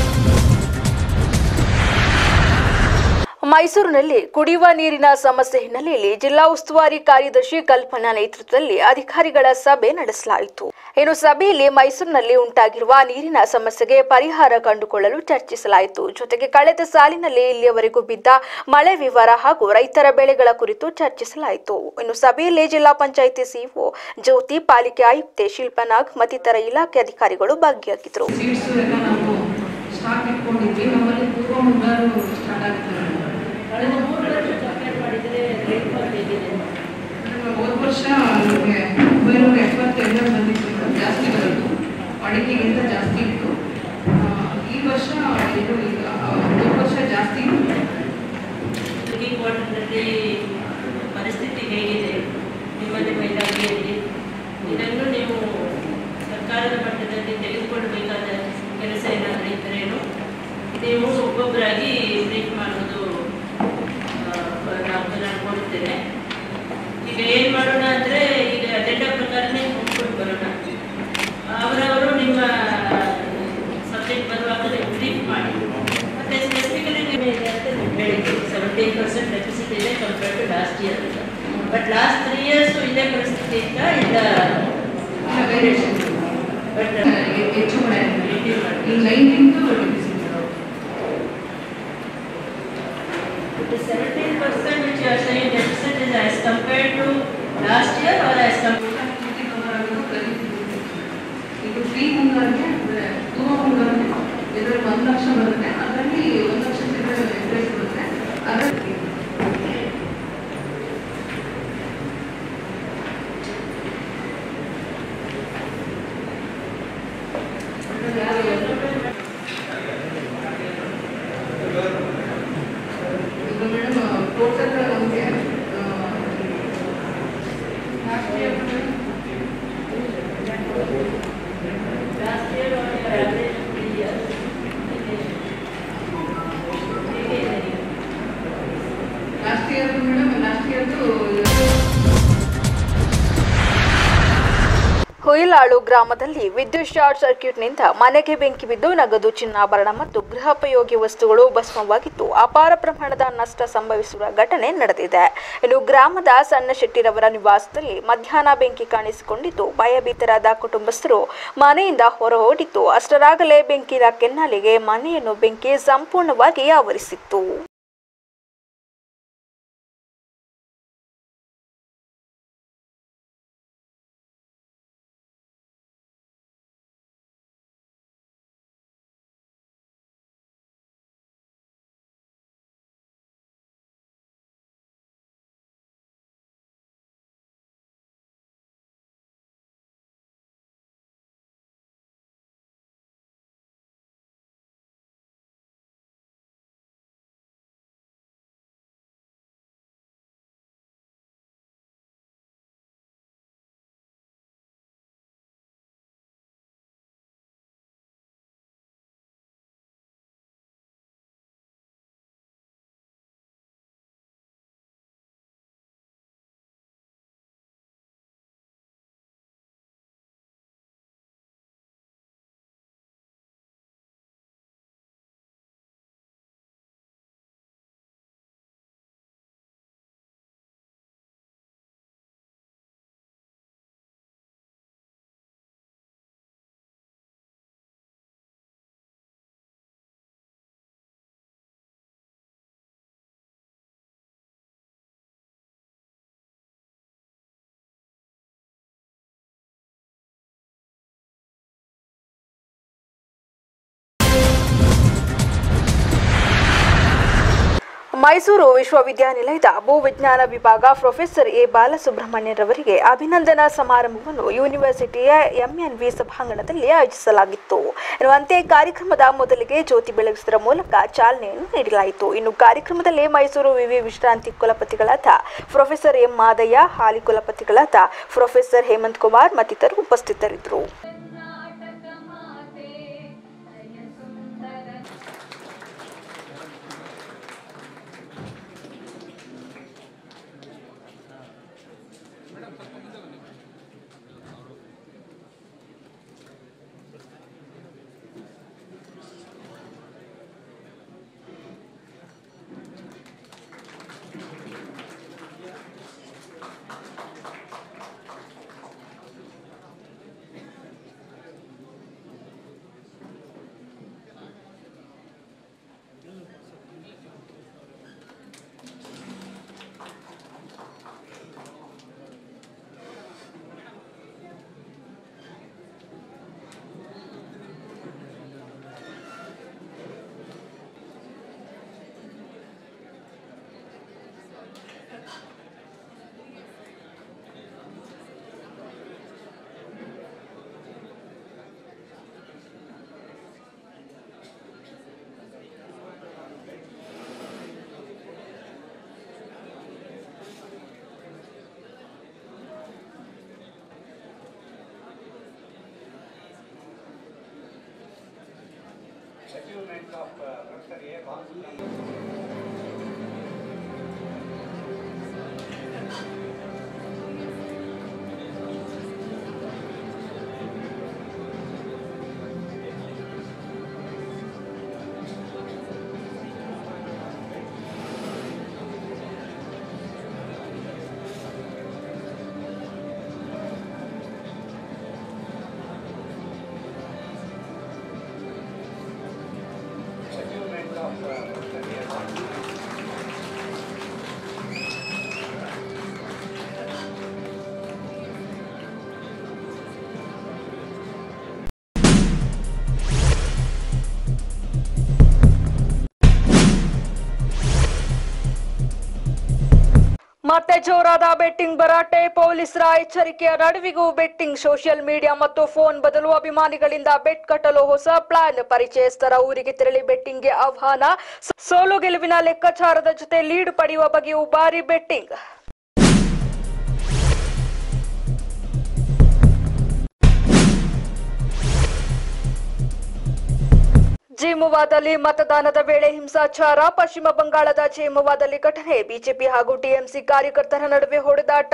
ಮೈಸೂರಿನಲ್ಲಿ ಕುಡಿಯುವ ನೀರಿನ ಸಮಸ್ಯೆ ಹಿನ್ನೆಲೆಯಲ್ಲಿ ಜಿಲ್ಲಾ ಉಸ್ತುವಾರಿ ಕಾರ್ಯದರ್ಶಿ ಕಲ್ಪನಾ ನೇತೃತ್ವದಲ್ಲಿ ಅಧಿಕಾರಿಗಳ ಸಭೆ ನಡೆಸಲಾಯಿತು ಇನ್ನು ಸಭೆಯಲ್ಲಿ ಮೈಸೂರಿನಲ್ಲಿ ಉಂಟಾಗಿರುವ ನೀರಿನ ಸಮಸ್ಯೆಗೆ ಪರಿಹಾರ ಕಂಡುಕೊಳ್ಳಲು ಚರ್ಚಿಸಲಾಯಿತು ಜೊತೆಗೆ ಕಳೆದ ಸಾಲಿನಲ್ಲಿ ಇಲ್ಲಿಯವರೆಗೂ ಬಿದ್ದ ಮಳೆ ವಿವರ ಹಾಗೂ ರೈತರ ಬೆಳೆಗಳ ಕುರಿತು ಚರ್ಚಿಸಲಾಯಿತು ಇನ್ನು ಸಭೆಯಲ್ಲಿ ಜಿಲ್ಲಾ ಪಂಚಾಯಿತಿ ಸಿಇಒ ಜ್ಯೋತಿ ಪಾಲಿಕೆ ಆಯುಕ್ತೆ ಶಿಲ್ಪನಾಗ್ ಮತ್ತಿತರ ಇಲಾಖೆ ಅಧಿಕಾರಿಗಳು ಭಾಗಿಯಾಗಿದ್ದರು ಸೀಡ್ಸು ಎಲ್ಲ ನಾವು ಸ್ಟಾಕ್ ಇಟ್ಕೊಂಡಿದ್ವಿ ನಮ್ಮಲ್ಲಿ ಪೂರ್ವ ಮುಂಗಾರು ಸ್ಟಾರ್ಟ್ ಆಗ್ತದೆ ಕಳೆದ ಮೂರು ವರ್ಷ ಕಂಪೇರ್ ಮಾಡಿದರೆ ರೇಟ್ ಬಂದಿದೆ ಹೋದ ವರ್ಷ ನಮಗೆ ಒಂಬೈನೂರ ಎಪ್ಪತ್ತೆರಡು ಬಂದಿತ್ತು ಜಾಸ್ತಿ ಬರೋದು ಅಡಿಕೆಗಿಂತ ಜಾಸ್ತಿ ಇತ್ತು ಆ, ಈ ವರ್ಷ ಇದು ಈಗ ಆ, ಹೋದ ವರ್ಷ ಜಾಸ್ತಿ ಇತ್ತು ಈ ಕ್ವಾರ್ಟರ್ನಲ್ಲಿ ಪರಿಸ್ಥಿತಿ ಹೇಗಿದೆ ನಿಮ್ಮ ನಿಮ್ಮ ಇಲಾಖೆಯಲ್ಲಿ ಇದನ್ನು ನೀವು ಸರ್ಕಾರದ ಮಟ್ಟದಲ್ಲಿ ತೆಗೆದುಕೊಳ್ಬೇಕಾದ ಕೆಲಸ ಏನಾದರೂ ಇದ್ದರೇನು ನೀವು ಒಬ್ಬೊಬ್ಬರಾಗಿ ಬ್ರೀಫ್ ಮಾಡೋದು ಆ, ನಾವು ನಾನು ಕೊಡ್ತೇನೆ ಈಗ ಏನು ಮಾಡೋಣ ಅಂದರೆ ಈಗ ಅಜೆಂಡಾ ಪ್ರಕಾರನೇ ಹೋಗ್ಕೊಂಡು ಬರೋಣ ಅವರವರು ನಿಮ್ಮ ಸಬ್ಜೆಕ್ಟ್ ಬರುವಾಗ ಬ್ರೀಫ್ ಮಾಡಿ ಮತ್ತೆ ಸ್ಪೆಸಿಫಿಕಲಿ ನಿಮಗೆ ಇದೆ ಅಂತ ನೀವು ಹೇಳಿದ್ರಿ ಸೆವೆಂಟೀನ್ ಪರ್ಸೆಂಟ್ ಡೆಫಿಸಿಟ್ ಇದೆ compared to last year but last three years ಇದೇ ಪರಿಸ್ಥಿತಿ ಇತ್ತ ಇಲ್ಲ ವೇರಿಯೇಷನ್ ಬಟ್ ಹೆಚ್ಚು ಮಳೆ ಈ ಲೈನಿಂದು the 17% which you are saying deficit is as compared to last year or as compared ಇದು ಫ್ರೀ ಮುಂಗಾರಿಗೆ ಅಂದರೆ ತುಂಬ ಮುಂಗಾರಿಗೆ ಇದರಲ್ಲಿ ಒಂದು ಲಕ್ಷ ಬರುತ್ತೆ ಅದರಲ್ಲಿ ಒಂದು ಲಕ್ಷ ಇಂಟ್ರೆಸ್ಟ್ ಬರುತ್ತೆ ಅದರಲ್ಲಿ ಈಗ ಮೇಡಮ್ ಟೋಟಲ್ ನಮಗೆ last year last year madam last ಇಯರ್ದು ಹುಯಿಲಾಳು ಗ್ರಾಮದಲ್ಲಿ ವಿದ್ಯುತ್ ಶಾರ್ಟ್ ಸರ್ಕ್ಯೂಟ್ನಿಂದ ಮನೆಗೆ ಬೆಂಕಿ ಬಿದ್ದು ನಗದು ಚಿನ್ನಾಭರಣ ಮತ್ತು ಗೃಹೋಪಯೋಗಿ ವಸ್ತುಗಳು ಭಸ್ಮವಾಗಿದ್ದು ಅಪಾರ ಪ್ರಮಾಣದ ನಷ್ಟ ಸಂಭವಿಸುವ ಘಟನೆ ನಡೆದಿದೆ ಇನ್ನು ಗ್ರಾಮದ ಸಣ್ಣ ಶೆಟ್ಟಿರವರ ನಿವಾಸದಲ್ಲಿ ಮಧ್ಯಾಹ್ನ ಬೆಂಕಿ ಕಾಣಿಸಿಕೊಂಡಿದ್ದು ಭಯಭೀತರಾದ ಕುಟುಂಬಸ್ಥರು ಮನೆಯಿಂದ ಹೊರ ಓಡಿದ್ದು ಅಷ್ಟರಾಗಲೇ ಬೆಂಕಿಯ ಕೆನ್ನಾಲಿಗೆ ಮನೆಯನ್ನು ಬೆಂಕಿ ಸಂಪೂರ್ಣವಾಗಿ ಆವರಿಸಿತ್ತು ಮೈಸೂರು ವಿಶ್ವವಿದ್ಯಾನಿಲಯದ ಭೂವಿಜ್ಞಾನ ವಿಭಾಗ ಪ್ರೊಫೆಸರ್ ಎ ಬಾಲಸುಬ್ರಹ್ಮಣ್ಯರವರಿಗೆ ಅಭಿನಂದನಾ ಸಮಾರಂಭವನ್ನು ಯೂನಿವರ್ಸಿಟಿಯ ಎಂಎನ್ವಿ ಸಭಾಂಗಣದಲ್ಲಿ ಆಯೋಜಿಸಲಾಗಿತ್ತು ಎನ್ನುವಂತೆ ಕಾರ್ಯಕ್ರಮದ ಮೊದಲಿಗೆ ಜ್ಯೋತಿ ಬೆಳಗಿಸುವುದರ ಮೂಲಕ ಚಾಲನೆಯನ್ನು ನೀಡಲಾಯಿತು ಇನ್ನು ಕಾರ್ಯಕ್ರಮದಲ್ಲಿ ಮೈಸೂರು ವಿವಿ ವಿಶ್ರಾಂತಿ ಕುಲಪತಿಗಳಾದ ಪ್ರೊಫೆಸರ್ ಎಂ ಮಾದಯ್ಯ ಹಾಲಿ ಕುಲಪತಿಗಳಾದ ಪ್ರೊಫೆಸರ್ ಹೇಮಂತ್ ಕುಮಾರ್ ಮತ್ತಿತರರು ಉಪಸ್ಥಿತರಿದ್ದರು ಮತ್ತೆ ಜೋರಾದ ಬೆಟ್ಟಿಂಗ್ ಭರಾಟೆ ಪೊಲೀಸರ ಎಚ್ಚರಿಕೆಯ ನಡುವಿಗೂ ಬೆಟ್ಟಿಂಗ್ ಸೋಷಿಯಲ್ ಮೀಡಿಯಾ ಮತ್ತು ಫೋನ್ ಬದಲು ಅಭಿಮಾನಿಗಳಿಂದ ಬೆಟ್ ಕಟ್ಟಲು ಹೊಸ ಪ್ಲಾನ್ ಪರಿಚಯಸ್ಥರ ಊರಿಗೆ ತೆರಳಿ ಬೆಟ್ಟಿಂಗ್ಗೆ ಆಹ್ವಾನ ಸ- ಸೋಲು ಗೆಲುವಿನ ಲೆಕ್ಕಾಚಾರದ ಜೊತೆ ಲೀಡ್ ಪಡೆಯುವ ಬಗೆಯೂ ಭಾರಿ ಬೆಟ್ಟಿಂಗ್ ಜೇಮುವಾದಲ್ಲಿ ಮತದಾನದ ವೇಳೆ ಹಿಂಸಾಚಾರ ಪಶ್ಚಿಮ ಬಂಗಾಳದ ಜೇಮುವಾದಲ್ಲಿ ಘಟನೆ ಬಿಜೆಪಿ ಹಾಗೂ ಟಿಎಂಸಿ ಕಾರ್ಯಕರ್ತರ ನಡುವೆ ಹೊಡೆದಾಟ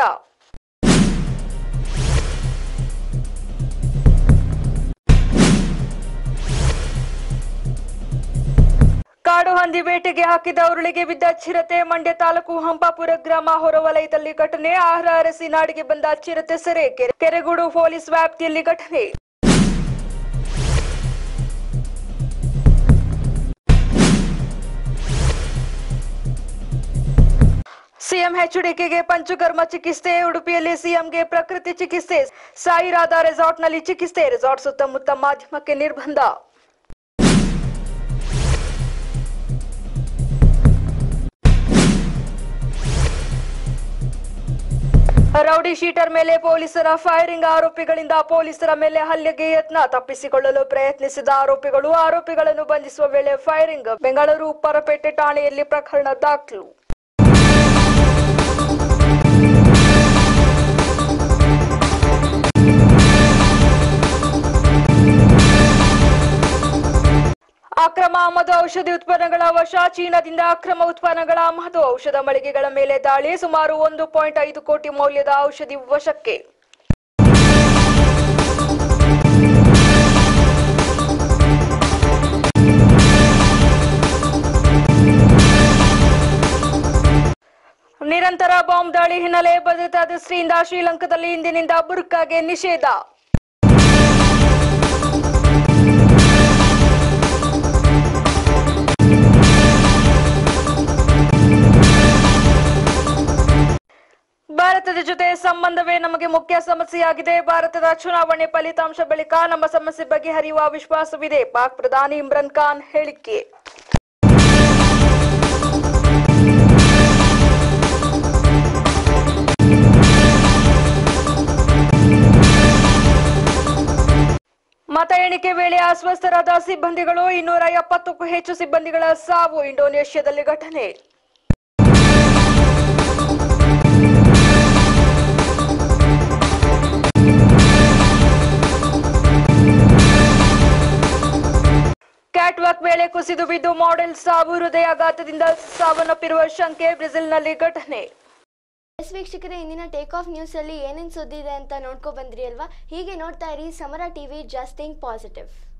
ಕಾಡು ಹಂದಿ ಬೇಟೆಗೆ ಹಾಕಿದ ಉರುಳಿಗೆ ಬಿದ್ದ ಚಿರತೆ ಮಂಡ್ಯ ತಾಲೂಕು ಹಂಪಾಪುರ ಗ್ರಾಮ ಹೊರವಲಯದಲ್ಲಿ ಘಟನೆ ಆಹಾರ ಅರಸಿ ನಾಡಿಗೆ ಬಂದ ಚಿರತೆ ಸೆರೆ ಕೆರೆ- ಕೆರೆಗೂಡು ಪೊಲೀಸ್ ವ್ಯಾಪ್ತಿಯಲ್ಲಿ ಘಟನೆ ಸಿಎಂ ಎಚ್ಡಿಕೆಗೆ ಪಂಚಕರ್ಮ ಚಿಕಿತ್ಸೆ ಉಡುಪಿಯಲ್ಲಿ ಸಿಎಂಗೆ ಪ್ರಕೃತಿ ಚಿಕಿತ್ಸೆ ಸಾಯಿರಾದ ರೆಸಾರ್ಟ್ನಲ್ಲಿ ಚಿಕಿತ್ಸೆ ರೆಸಾರ್ಟ್ ಸುತ್ತಮುತ್ತ ಮಾಧ್ಯಮಕ್ಕೆ ನಿರ್ಬಂಧ ರೌಡಿ ಶೀಟರ್ ಮೇಲೆ ಪೊಲೀಸರ ಫೈರಿಂಗ್ ಆರೋಪಿಗಳಿಂದ ಪೊಲೀಸರ ಮೇಲೆ ಹಲ್ಲೆಗೆ ಯತ್ನ ತಪ್ಪಿಸಿಕೊಳ್ಳಲು ಪ್ರಯತ್ನಿಸಿದ ಆರೋಪಿಗಳು ಆರೋಪಿಗಳನ್ನು ಬಂಧಿಸುವ ವೇಳೆ ಫೈರಿಂಗ್ ಬೆಂಗಳೂರು ಉಪ್ಪರಪೇಟೆ ಠಾಣೆಯಲ್ಲಿ ಪ್ರಕರಣ ದಾಖಲು ಅಕ್ರಮ ಆಮದು ಔಷಧಿ ಉತ್ಪನ್ನಗಳ ವಶ ಚೀನಾದಿಂದ ಅಕ್ರಮ ಉತ್ಪನ್ನಗಳ ಆಮದು ಔಷಧ ಮಳಿಗೆಗಳ ಮೇಲೆ ದಾಳಿ ಸುಮಾರು ಒಂದು ಪಾಯಿಂಟ್ ಐದು ಕೋಟಿ ಮೌಲ್ಯದ ಔಷಧಿ ವಶಕ್ಕೆ ನಿರಂತರ ಬಾಂಬ್ ದಾಳಿ ಹಿನ್ನೆಲೆ ಭದ್ರತಾ ದೃಷ್ಟಿಯಿಂದ ಶ್ರೀಲಂಕಾದಲ್ಲಿ ಇಂದಿನಿಂದ ಬುರ್ಕಾಗೆ ನಿಷೇಧ ಭಾರತದ ಜೊತೆ ಸಂಬಂಧವೇ ನಮಗೆ ಮುಖ್ಯ ಸಮಸ್ಯೆಯಾಗಿದೆ ಭಾರತದ ಚುನಾವಣೆ ಫಲಿತಾಂಶ ಬಳಿಕ ನಮ್ಮ ಸಮಸ್ಯೆ ಬಗೆಹರಿಯುವ ವಿಶ್ವಾಸವಿದೆ ಪಾಕ್ ಪ್ರಧಾನಿ ಇಮ್ರಾನ್ ಖಾನ್ ಹೇಳಿಕೆ ಮತ ಎಣಿಕೆ ವೇಳೆ ಅಸ್ವಸ್ಥರಾದ ಸಿಬ್ಬಂದಿಗಳು ಇನ್ನೂರ ಎಪ್ಪತ್ತಕ್ಕೂ ಹೆಚ್ಚು ಸಿಬ್ಬಂದಿಗಳ ಸಾವು ಇಂಡೋನೇಷ್ಯಾದಲ್ಲಿ ಘಟನೆ ಕ್ಯಾಟ್ ವಾಕ್ ವೇಳೆ ಕುಸಿದು ಬಿದ್ದು ಮಾಡೆಲ್ ಸಾವು ಹೃದಯಾಘಾತದಿಂದ ಸಾವನ್ನಪ್ಪಿರುವ ಶಂಕೆ ಬ್ರೆಜಿಲ್ನಲ್ಲಿ ಘಟನೆ ಎಸ್ ವೀಕ್ಷಕರೇ ಇಂದಿನ ಟೇಕ್ ಆಫ್ ನ್ಯೂಸಲ್ಲಿ ಏನೇನು ಸುದ್ದಿ ಇದೆ ಅಂತ ನೋಡ್ಕೊ ಬಂದ್ರಿ ಅಲ್ವಾ ಹೀಗೆ ನೋಡ್ತಾ ಇರಿ ಸಮರ ಟಿವಿ ಜಸ್ಟ್ ಥಿಂಕ್ ಪಾಸಿಟಿವ್